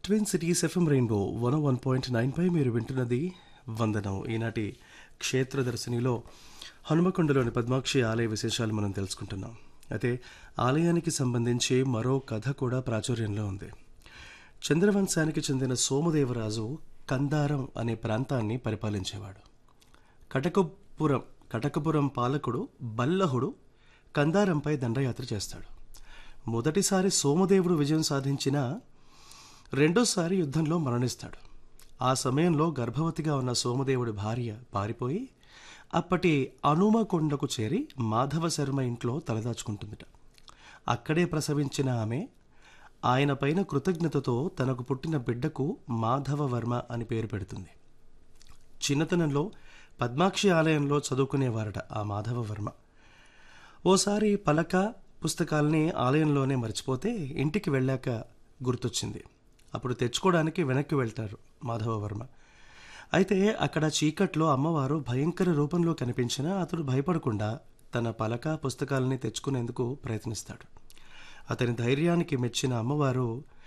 twin cities FM rainbow one one point nine పై మీరు వింటున్నది వందనం ఈనాటి క్షేత్ర దర్శనిలో హనుమకొండలోని పద్మాక్షి ఆలయ విశేషాలు మనం తెలుసుకుంటున్నాం అయితే ఆలయానికి సంబంధించి మరో కథ కూడా ప్రాచుర్యంలో ఉంది చంద్రవంశానికి చెందిన సోమదేవరాజు కందారం అనే ప్రాంతాన్ని పరిపాలించేవాడు కటకపురం కటకపురం పాలకుడు బల్లహుడు కందారంపై దండయాత్ర చేస్తాడు మొదటిసారి సోమదేవుడు విజయం సాధించిన రెండోసారి యుద్ధంలో మరణిస్తాడు ఆ సమయంలో గర్భవతిగా ఉన్న సోమదేవుడి భార్య పారిపోయి అప్పటి అనుమకొండకు చేరి మాధవ శర్మ ఇంట్లో తలదాచుకుంటుందట అక్కడే ప్రసవించిన ఆమె ఆయన పైన కృతజ్ఞతతో తనకు పుట్టిన బిడ్డకు మాధవవర్మ అని పేరు పెడుతుంది చిన్నతనంలో పద్మాక్షి ఆలయంలో చదువుకునేవారట ఆ మాధవవర్మ ఓసారి పలక పుస్తకాల్ని ఆలయంలోనే మర్చిపోతే ఇంటికి వెళ్ళాక గుర్తొచ్చింది అప్పుడు తెచ్చుకోవడానికి వెనక్కి వెళ్తారు మాధవవర్మ అయితే అక్కడ చీకట్లో అమ్మవారు భయంకర రూపంలో కనిపించినా అతడు భయపడకుండా తన పలక పుస్తకాలని తెచ్చుకునేందుకు ప్రయత్నిస్తాడు అతని ధైర్యానికి మెచ్చిన అమ్మవారు